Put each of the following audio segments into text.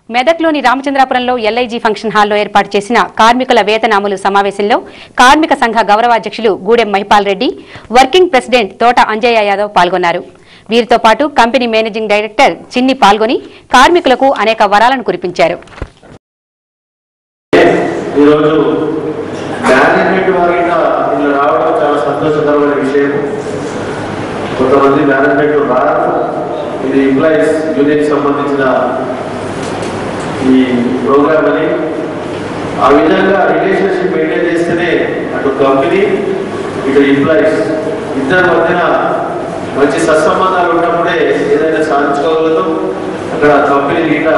మెదక్లోని రామచంద్రాపురంలో LIG function హాల్లో ఏర్పాటు చేసిన కార్మికుల వేతనాములు సమావేశంలో కార్మిక సంఘ గౌరవాధ్యక్షులు గూడెం మహిపాల్ రెడ్డి వర్కింగ్ ప్రెసిడెంట్ తోట అంజయ్య యాదవ్ పాల్గొన్నారు వీరితో పాటు కంపెనీ మేనేజింగ్ డైరెక్టర్ చిన్ని పాల్గొని కార్మికులకు అనేక వరాలను కురిపించారు ఈరోజు మేనేజ్మెంట్ వారిగా ఇలా రావడం చాలా సంతోషకరమైన విషయం కొంతమంది మేనేజ్మెంట్ రావడం ఇది ఎంప్లాయీస్ యూనియన్ సంబంధించిన ఈ ప్రోగ్రామ్ అని ఆ విధంగా రిలేషన్షిప్ మెయింటైన్ చేస్తేనే అటు కంపెనీ ఇటు ఎంప్లాయీస్ ఇద్దరి మధ్యన మంచి సత్సంబంధాలు ఉన్నప్పుడే ఏదైనా సాధించుకోగలుగుతాం అక్కడ కంపెనీ గీట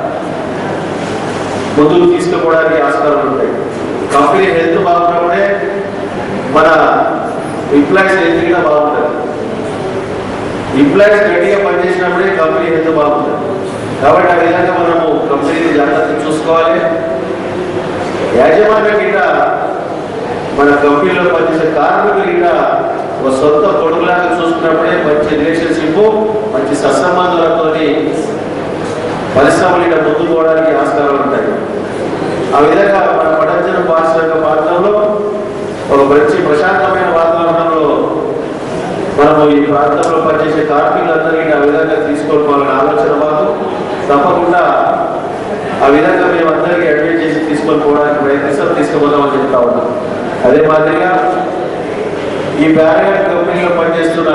ముందుకు తీసుకుపోవడానికి ఆస్కారం ఉంటాయి కంపెనీ హెల్త్ బాగున్నప్పుడే మన ఎంప్లాయీస్ హెల్త్ కూడా బాగుంటుంది ఎంప్లాయీస్ గట్టిగా పనిచేసినప్పుడే కంపెనీ హెల్త్ బాగుంటుంది కాబట్టి ఆ విధంగా మనము కంపెనీని జాగ్రత్తగా చూసుకోవాలి యాజమాన్యం కింద మన కంపెనీలో పనిచేసే కార్మికులు కింద ఒక సొంత కొడుకులాగా చూసుకున్నప్పుడే మంచి రిలేషన్షిప్ మంచి సత్సంబంధాలతో పరిశ్రమలు ఇక్కడ ముందుకు పోవడానికి ఆస్కారాలు ఉంటాయి ఆ విధంగా మన పడంజన పారిశ్రామిక ప్రాంతంలో ఒక మంచి ప్రశాంతమైన వాతావరణంలో మనము ఈ ప్రాంతంలో పనిచేసే కార్మికులందరికీ ఆ విధంగా తీసుకోవాలనే ఆలోచన మాకు తప్పకుండా ఆ విధంగా మేము అందరికీ అడ్వైజ్ చేసి తీసుకొని పోవడానికి ప్రయత్నిస్తాం తీసుకుపోదామని చెప్తా ఉన్నాం అదే మాదిరిగా ఈ బ్యారియర్ కంపెనీలో పనిచేస్తున్న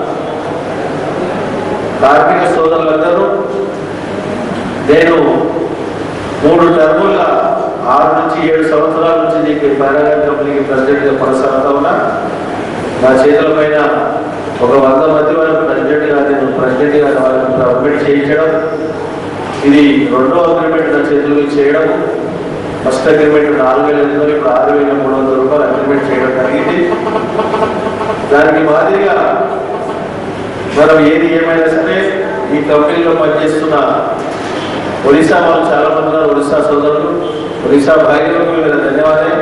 కార్మిక సోదరులందరూ నేను మూడు టర్ములుగా ఆరు నుంచి ఏడు సంవత్సరాల నుంచి నీకు పారాగాన్ కంపెనీకి ప్రెసిడెంట్గా కొనసాగుతా ఉన్నా నా చేతుల పైన ఒక వంద మంది వరకు ప్రెసిడెంట్గా నేను ప్రెసిడెంట్గా వాళ్ళకి అడ్మిట్ చేయించడం ఇది రెండో అగ్రిమెంట్ నా చేతులకు చేయడం ఫస్ట్ అగ్రిమెంట్ నాలుగు వేల ఎనిమిది ఇప్పుడు ఆరు వేల మూడు వందల రూపాయలు అగ్రిమెంట్ చేయడం జరిగింది దానికి మాదిరిగా మనం ఏది ఏమైనా సరే ఈ కంపెనీలో పనిచేస్తున్న ఒడిశా వాళ్ళు చాలా మంది ఉన్నారు ఒడిశా సోదరులు ఒడిశా భార్యలకు मेरा धन्यवाद है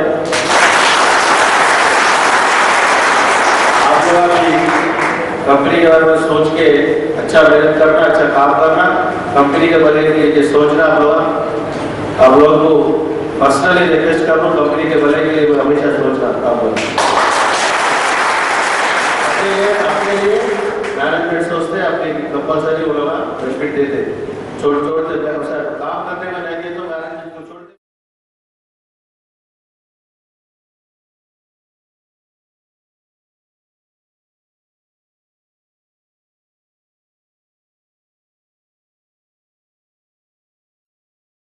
आप लोगों की कंपनी के बारे में सोच के अच्छा मेहनत करना अच्छा काम करना कंपनी के भले के लिए सोचना आप लोग आप लोगों को पर्सनली रिक्वेस्ट कर रहा हूँ कंपनी के भले के लिए हमेशा सोचना आप लोग अपने लिए अपने लिए मैनेजमेंट सोचते हैं अपने कंपलसरी वो लोग रेस्पेक्ट देते छोड़ छोड़ देते हैं